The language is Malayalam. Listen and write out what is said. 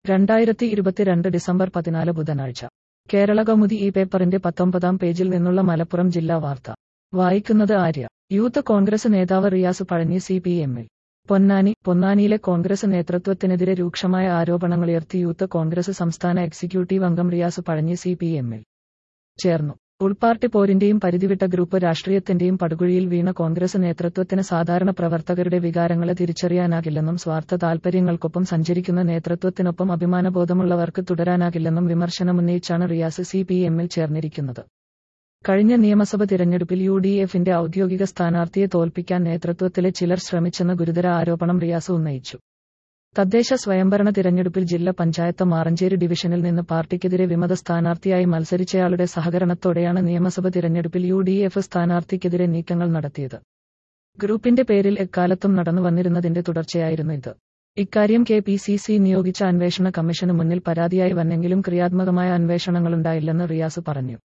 രണ്ടായിരത്തി ഇരുപത്തിരണ്ട് ഡിസംബർ പതിനാല് ബുധനാഴ്ച കേരള കൗമുദി ഈ പേപ്പറിന്റെ പത്തൊമ്പതാം പേജിൽ നിന്നുള്ള മലപ്പുറം ജില്ലാ വാർത്ത വായിക്കുന്നത് ആര്യ യൂത്ത് കോൺഗ്രസ് നേതാവ് റിയാസ് പഴഞ്ഞി സി പി എമ്മിൽ പൊന്നാനി പൊന്നാനിയിലെ കോൺഗ്രസ് നേതൃത്വത്തിനെതിരെ രൂക്ഷമായ ആരോപണങ്ങളുയർത്തി യൂത്ത് കോൺഗ്രസ് സംസ്ഥാന എക്സിക്യൂട്ടീവ് അംഗം റിയാസ് പഴഞ്ഞി സി പി എമ്മിൽ ചേർന്നു ഉൾപാർട്ടി പോരിന്റെയും പരിധിവിട്ട ഗ്രൂപ്പ് രാഷ്ട്രീയത്തിന്റെയും പടുകുഴിയിൽ വീണ കോൺഗ്രസ് നേതൃത്വത്തിന് സാധാരണ പ്രവർത്തകരുടെ വികാരങ്ങളെ തിരിച്ചറിയാനാകില്ലെന്നും സ്വാർത്ഥ താൽപര്യങ്ങൾക്കൊപ്പം സഞ്ചരിക്കുന്ന നേതൃത്വത്തിനൊപ്പം അഭിമാനബോധമുള്ളവർക്ക് തുടരാനാകില്ലെന്നും വിമർശനമുന്നയിച്ചാണ് റിയാസ് സി പി എമ്മിൽ ചേർന്നിരിക്കുന്നത് കഴിഞ്ഞ നിയമസഭ തിരഞ്ഞെടുപ്പിൽ യു ഡി എഫിന്റെ ഔദ്യോഗിക സ്ഥാനാർത്ഥിയെ തോൽപ്പിക്കാൻ നേതൃത്വത്തിലെ ചിലർ ശ്രമിച്ചെന്ന ഗുരുതര ആരോപണം റിയാസ് ഉന്നയിച്ചു തദ്ദേശ സ്വയംഭരണ തിരഞ്ഞെടുപ്പിൽ ജില്ലാ പഞ്ചായത്ത് മാറഞ്ചേരി ഡിവിഷനിൽ നിന്ന് പാർട്ടിക്കെതിരെ വിമത സ്ഥാനാർത്ഥിയായി മത്സരിച്ചയാളുടെ സഹകരണത്തോടെയാണ് നിയമസഭ തിരഞ്ഞെടുപ്പിൽ യു ഡി എഫ് സ്ഥാനാർത്ഥിക്കെതിരെ നീക്കങ്ങൾ നടത്തിയത് ഗ്രൂപ്പിന്റെ പേരിൽ എക്കാലത്തും നടന്നു വന്നിരുന്നതിന്റെ തുടർച്ചയായിരുന്നു ഇത് ഇക്കാര്യം കെ പി സി സി നിയോഗിച്ച അന്വേഷണ കമ്മീഷന് മുന്നിൽ പരാതിയായി വന്നെങ്കിലും ക്രിയാത്മകമായ അന്വേഷണങ്ങളുണ്ടായില്ലെന്ന് റിയാസ് പറഞ്ഞു